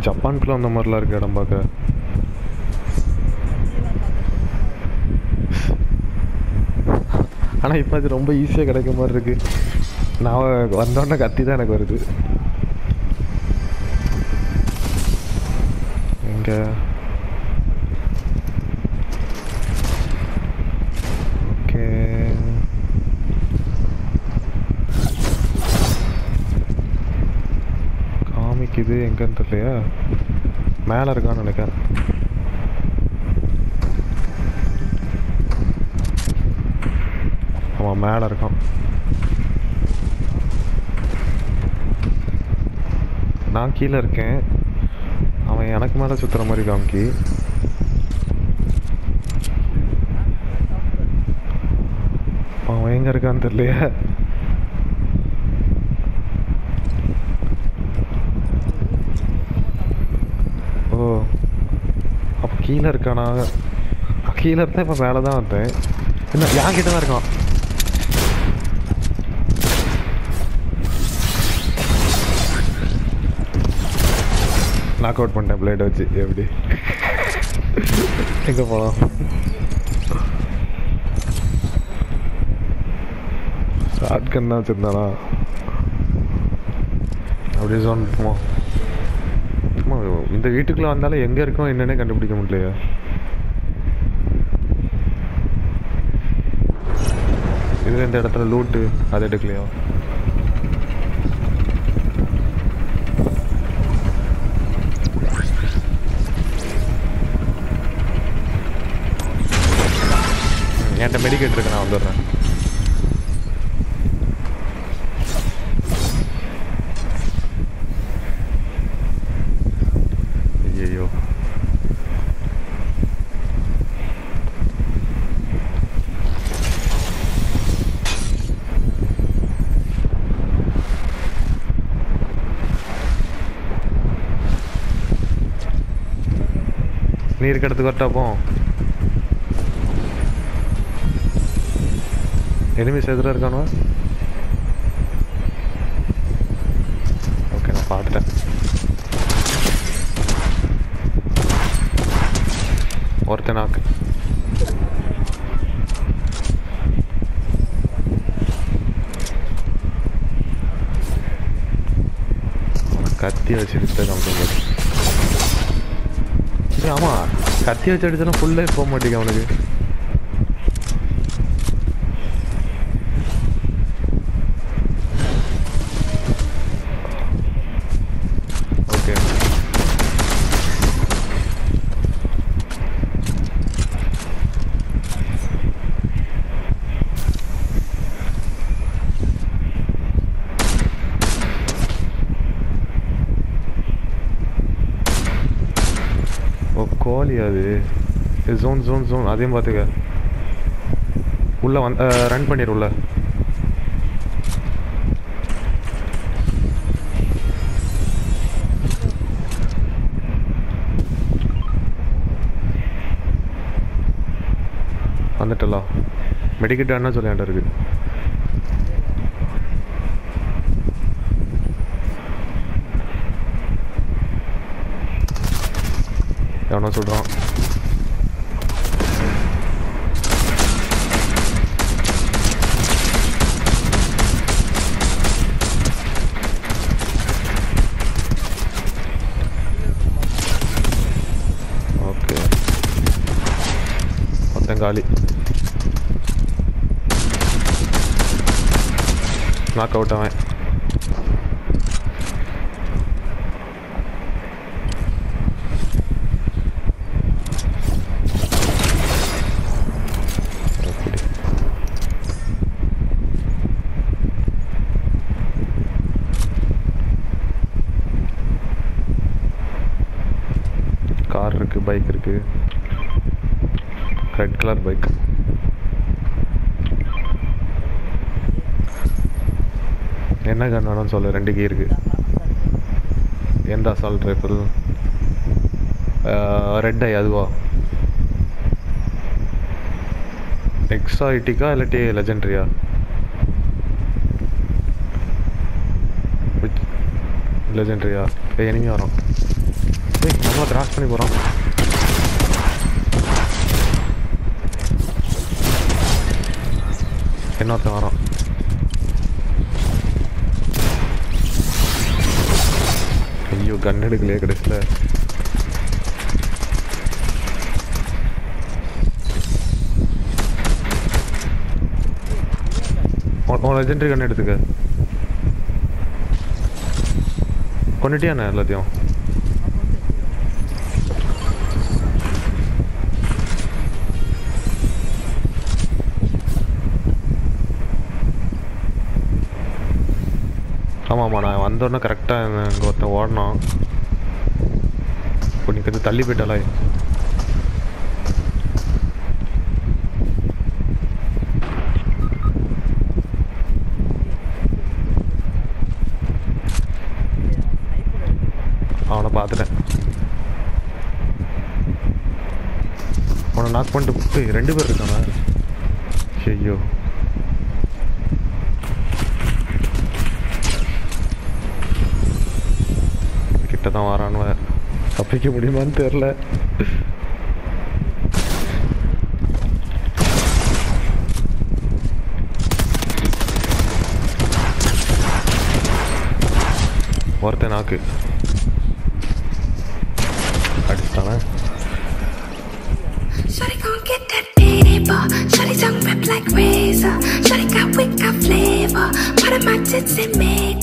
ஜப்பான்குள்ள அந்த மாதிரிலாம் இருக்கு இடம் பார்க்க ஆனால் இப்போ அது ரொம்ப ஈஸியாக கிடைக்க மாதிரி இருக்கு நான் வந்தோடனே கத்தி தான் எனக்கு வருது எங்க ஓகே காமிக்குது எங்கன்னு தெரியலையா மேலே இருக்கான்னு நினைக்கிறேன் ஆமாம் மேலே இருக்கான் நான் கீழே இருக்கேன் அவன் எனக்கு மேலே சுற்றுற மாதிரி காமிக்கி அவன் எங்கே இருக்கான்னு தெரியலையே ஓ அப்போ கீழே இருக்கானா கீழே இருந்தால் இப்போ மேலே தான் வந்தேன் என்ன என் கிட்ட தான் இருக்கான் நாக் அவுட் பண்ணிட்டேன் பிளேட் வச்சு எப்படி எங்கே போகலாம் ஷார்ட் கன் தான் வச்சுருந்தானா அப்படியே ஜோன் போவோம் ஆமா இந்த வீட்டுக்குள்ளே வந்தாலும் எங்கே இருக்கோம் என்னன்னே கண்டுபிடிக்க முடியலையா இதில் இந்த இடத்துல லூட்டு அது எடுக்கலையா ம், என்கிட்ட மெடிக்கேட் இருக்கு நான் வந்துடுறேன் ஐயோ நீ இருக்க இடத்துக்கு வரட்டா போ எனிமிஸ் எதிராக இருக்கானோ ஓகே நான் பார்த்துட்டேன் ஒருத்தன் நாக்கு கத்தி வச்சுக்கிட்டு நம்ம ஆமாம் கத்தி வச்சு அடிச்சாலும் ஃபுல்லே போக மாட்டேங்க அவனுக்கு ஓகே ஓ கோழி அது ஜோன் ஜோன் ஜோன் அதையும் பார்த்துக்க உள்ள வந்து ரன் பண்ணிடு உள்ள வந்துட்டலா மெடிக்கெட் என்ன சொல்லியாண்ட இருக்கு எவனோ சொல்கிறான் ஓகே மொத்தம் காலி நாக் அவுட் அவன் அப்படி. கார் இருக்கு பைக் இருக்கு ரெட் கலர் பைக் என்ன கன் வேணும்னு சொல்லு ரெண்டு கீ இருக்கு எந்த அசால்ட் ரைஃபிள் ரெட் ஐ அதுவா எக்ஸாயிட்டிக்கா இல்லாட்டி லெஜெண்ட்ரியா லெஜெண்ட்ரியா எனிமி வரும் ஏய் நம்மளை கிராஸ் பண்ணி போகிறான் இன்னொருத்தன் வரான் ஐயோ கன் எடுக்கலையே கடைசியில் உன் லெஜெண்டரி கன் எடுத்துக்க கொண்டுட்டியாண்ணே எல்லாத்தையும் ஆமாம்மா நான் வந்தோடனே கரெக்டாக இங்கே ஒருத்தன் ஓடணும் இப்போ நீ கொஞ்சம் தள்ளி போயிட்டாலே அவனை பார்த்துட்டேன் அவனை நாக் பண்ணிட்டு ஏய், ரெண்டு பேர் இருக்கானா ஐயோ கிட்ட தான் வரானுவ தப்பிக்க முடியுமான்னு தெரில ஒருத்தன் நாக்கு அடிச்சிட்டானே Shawty gon' get that paper. Shawty tongue rip like razor. Shawty got wick, got flavor. Part of my tits and make